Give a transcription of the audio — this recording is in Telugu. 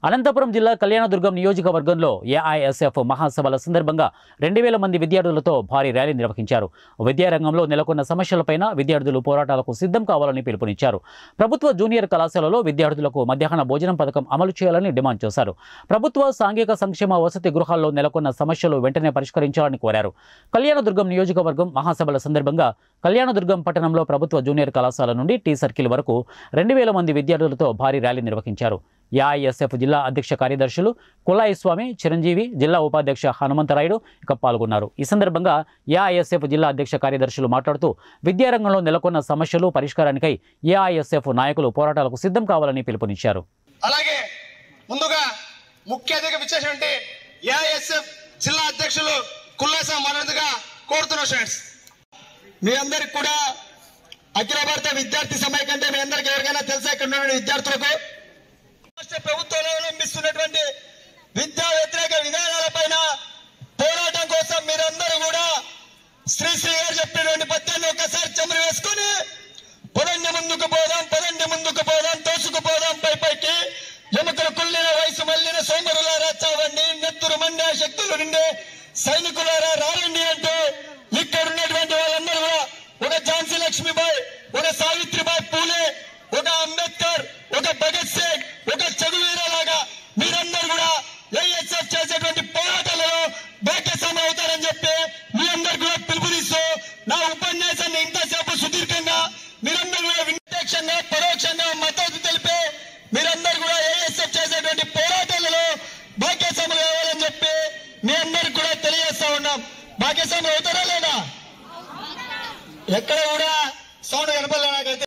అనంతపురం జిల్లా కళ్యాణదుర్గం నియోజకవర్గంలో ఏఐఎస్ఎఫ్ మహాసభల సందర్భంగా రెండు వేల మంది విద్యార్థులతో భారీ ర్యాలీ నిర్వహించారు విద్యారంగంలో నెలకొన్న సమస్యలపైన విద్యార్థులు పోరాటాలకు సిద్ధం కావాలని పిలుపునిచ్చారు ప్రభుత్వ జూనియర్ కళాశాలలో విద్యార్థులకు మధ్యాహ్న భోజనం పథకం అమలు చేయాలని డిమాండ్ చేశారు ప్రభుత్వ సాంఘిక సంక్షేమ వసతి గృహాల్లో నెలకొన్న సమస్యలు వెంటనే పరిష్కరించాలని కోరారు కళ్యాణదుర్గం నియోజకవర్గం మహాసభల సందర్భంగా కళ్యాణదుర్గం పట్టణంలో ప్రభుత్వ జూనియర్ కళాశాల నుండి టీ సర్కిల్ వరకు రెండు వేల మంది విద్యార్థులతో భారీ ర్యాలీ నిర్వహించారు ఏఐఎస్ఎఫ్ జిల్లా అధ్యక్ష కార్యదర్శులు కులాయి స్వామి చిరంజీవి జిల్లా ఉపాధ్యక్ష హనుమంతరాయుడు ఇక పాల్గొన్నారు ఈ సందర్భంగా ఏఐఎస్ఎఫ్ జిల్లా అధ్యక్ష కార్యదర్శులు మాట్లాడుతూ విద్యారంగంలో నెలకొన్న సమస్యలు పరిష్కారానికై ఏఐఎస్ఎఫ్ నాయకులు పోరాటాలకు సిద్ధం కావాలని పిలుపునిచ్చారు అలాగే ముందుగా ముఖ్య అతిథిగా విచ్చేసినటువంటి ఏఐఎస్ఎఫ్ జిల్లా అధ్యక్షులు కుల్లేసా మాట్లాడుగా కోరుతున్నా స్టూడెంట్స్ మీ అందరికి కూడా అఖిల భారత విద్యార్థి సమైక్య కంటే మీ అందరికి ఎవరికైనా తెలుసా ఇక్కడ ఉన్న విద్యార్థులకు రాష్ట్ర ప్రభుత్వం అవలంబిస్తున్నటువంటి విద్యా వ్యతిరేక విధానాలపైన పోరాటం కోసం మీరందరూ కూడా శ్రీశ్రీ గారు చెప్పినటువంటి పద్యాన్ని ఒక్కసారి చెమరు వేసుకొని పదండి ముందుకు పోదాం పదండి ముందుకు పోదాం తోసుకుపోదాం పై పైకి ఎముకలు కుళ్ళిన వయసు మళ్ళిన సోమరులారా చావండి నెత్తురు మండే శక్తులు నిండే సైనికులారా రారండి అంటూ ఇక్కడ ఉన్నటువంటి వాళ్ళందరూ కూడా ఒక ఝాన్సీ లక్ష్మీబాయి ఒక సావిత్రిబాయి పూలే ఒక అంబేద్కర్ ఒక భగత్ సింగ్ ఒక చదువు